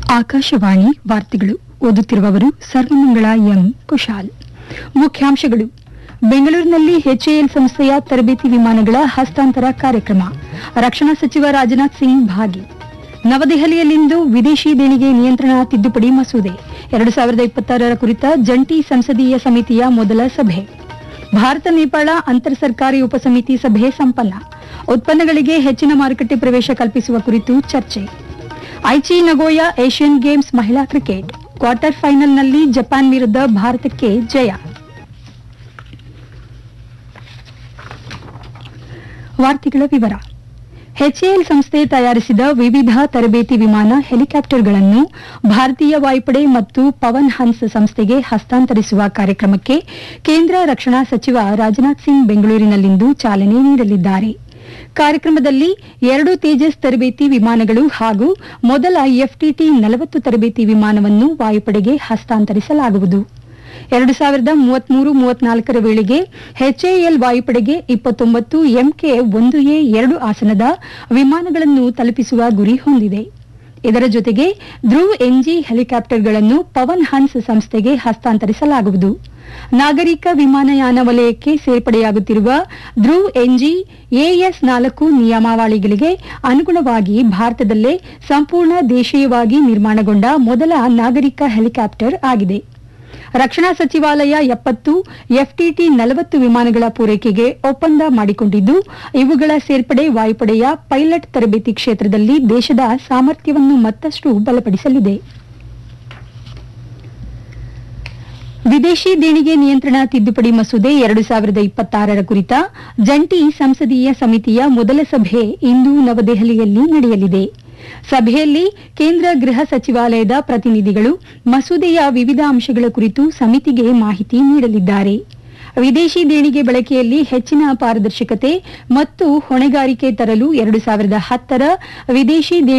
ಆಕಾಶವಾಣಿ ವಾರ್ತೆಗಳು ಓದುತ್ತಿರುವವರು ಸರ್ವಮಂಗಳ ಎಂ ಕುಶಾಲ್ ಮುಖ್ಯಾಂಶಗಳು ಬೆಂಗಳೂರಿನಲ್ಲಿ ಎಚ್ಎಎಲ್ ಸಂಸ್ಥೆಯ ತರಬೇತಿ ವಿಮಾನಗಳ ಹಸ್ತಾಂತರ ಕಾರ್ಯಕ್ರಮ ರಕ್ಷಣಾ ಸಚಿವ ರಾಜನಾಥ್ ಸಿಂಗ್ ಭಾಗಿ ನವದೆಹಲಿಯಲ್ಲಿಂದು ವಿದೇಶಿ ದೇಣಿಗೆ ನಿಯಂತ್ರಣ ತಿದ್ದುಪಡಿ ಮಸೂದೆ ಎರಡು ಸಾವಿರದ ಇಪ್ಪತ್ತಾರರ ಕುರಿತ ಜಂಟಿ ಸಂಸದೀಯ ಸಮಿತಿಯ ಮೊದಲ ಸಭೆ ಭಾರತ ನೇಪಾಳ ಅಂತರ್ ಸರ್ಕಾರಿ ಉಪಸಮಿತಿ ಸಭೆ ಸಂಪನ್ನ ಉತ್ಪನ್ನಗಳಿಗೆ ಹೆಚ್ಚಿನ ಮಾರುಕಟ್ಟೆ ಪ್ರವೇಶ ಕಲ್ಪಿಸುವ ಕುರಿತು ಚರ್ಚೆ ಐಚಿ ನಗೋಯಾ ಏಷ್ಯನ್ ಗೇಮ್ಸ್ ಮಹಿಳಾ ಕ್ರಿಕೆಟ್ ಕ್ವಾರ್ಟರ್ ಫೈನಲ್ನಲ್ಲಿ ಜಪಾನ್ ವಿರುದ್ಧ ಭಾರತಕ್ಕೆ ಜಯ ವಾರ್ತೆಗಳ ವಿವರ ಎಚ್ಎಎಲ್ ಸಂಸ್ಥೆ ತಯಾರಿಸಿದ ವಿವಿಧ ತರಬೇತಿ ವಿಮಾನ ಹೆಲಿಕಾಪ್ಟರ್ಗಳನ್ನು ಭಾರತೀಯ ವಾಯುಪಡೆ ಮತ್ತು ಪವನ್ ಹನ್ಸ್ ಸಂಸ್ಥೆಗೆ ಹಸ್ತಾಂತರಿಸುವ ಕಾರ್ಯಕ್ರಮಕ್ಕೆ ಕೇಂದ್ರ ರಕ್ಷಣಾ ಸಚಿವ ರಾಜನಾಥ್ ಸಿಂಗ್ ಬೆಂಗಳೂರಿನಲ್ಲಿಂದು ಚಾಲನೆ ನೀಡಲಿದ್ದಾರೆ ಕಾರ್ಯಕ್ರಮದಲ್ಲಿ ಎರಡು ತೇಜಸ್ ತರಬೇತಿ ವಿಮಾನಗಳು ಹಾಗೂ ಮೊದಲ ಎಫ್ಟಿಟಿ ನಲವತ್ತು ತರಬೇತಿ ವಿಮಾನವನ್ನು ವಾಯುಪಡೆಗೆ ಹಸ್ತಾಂತರಿಸಲಾಗುವುದು ಎರಡು ಸಾವಿರದ ಮೂವತ್ಮೂರು ಮೂವತ್ನಾಲ್ಕರ ವೇಳೆಗೆ ಎಚ್ಎಎಲ್ ವಾಯುಪಡೆಗೆ ಇಪ್ಪತ್ತೊಂಬತ್ತು ಎಂಕೆ ಒಂದು ಎ ಎರಡು ಆಸನದ ವಿಮಾನಗಳನ್ನು ತಲುಪಿಸುವ ಗುರಿ ಹೊಂದಿದೆ ಇದರ ಜೊತೆಗೆ ಧ್ರುವ್ ಎನ್ಜಿ ಹೆಲಿಕಾಪ್ಟರ್ಗಳನ್ನು ಪವನ್ ಹನ್ಸ್ ಸಂಸ್ಥೆಗೆ ಹಸ್ತಾಂತರಿಸಲಾಗುವುದು ನಾಗರಿಕ ವಿಮಾನಯಾನ ವಲಯಕ್ಕೆ ಸೇರ್ಪಡೆಯಾಗುತ್ತಿರುವ ಧ್ರುವ್ ಎನ್ಜಿ ಎಎಸ್ ನಾಲ್ಕು ನಿಯಮಾವಳಿಗಳಿಗೆ ಅನುಗುಣವಾಗಿ ಭಾರತದಲ್ಲೇ ಸಂಪೂರ್ಣ ದೇಶೀಯವಾಗಿ ನಿರ್ಮಾಣಗೊಂಡ ಮೊದಲ ನಾಗರಿಕ ಹೆಲಿಕಾಪ್ಟರ್ ಆಗಿದೆ ರಕ್ಷಣಾ ಸಚಿವಾಲಯ ಎಪ್ಪತ್ತು ಎಫ್ಟಿಟಿ ನಲವತ್ತು ವಿಮಾನಗಳ ಪೂರೈಕೆಗೆ ಒಪ್ಪಂದ ಮಾಡಿಕೊಂಡಿದ್ದು ಇವುಗಳ ಸೇರ್ಪಡೆ ವಾಯುಪಡೆಯ ಪೈಲಟ್ ತರಬೇತಿ ಕ್ಷೇತ್ರದಲ್ಲಿ ದೇಶದ ಸಾಮರ್ಥ್ಯವನ್ನು ಮತ್ತಷ್ಟು ಬಲಪಡಿಸಲಿದೆ ವಿದೇಶಿ ದೇಣಿಗೆ ನಿಯಂತ್ರಣ ತಿದ್ದುಪಡಿ ಮಸೂದೆ ಎರಡು ಸಾವಿರದ ಇಪ್ಪತ್ತಾರರ ಕುರಿತ ಜಂಟಿ ಸಂಸದೀಯ ಸಮಿತಿಯ ಮೊದಲ ಸಭೆ ಇಂದು ನವದೆಹಲಿಯಲ್ಲಿ ನಡೆಯಲಿದೆ ಸಭೆಯಲ್ಲಿ ಕೇಂದ್ರ ಗೃಹ ಸಚಿವಾಲಯದ ಪ್ರತಿನಿಧಿಗಳು ಮಸೂದೆಯ ವಿವಿಧ ಅಂಶಗಳ ಕುರಿತು ಸಮಿತಿಗೆ ಮಾಹಿತಿ ನೀಡಲಿದ್ದಾರೆ ವಿದೇಶಿ ದೇಣಿಗೆ ಬಳಕೆಯಲ್ಲಿ ಹೆಚ್ಚಿನ ಪಾರದರ್ಶಕತೆ ಮತ್ತು ಹೊಣೆಗಾರಿಕೆ ತರಲು ಎರಡು ಸಾವಿರದ ಹತ್ತರ ವಿದೇಶಿ ದೇಣಿಗೆ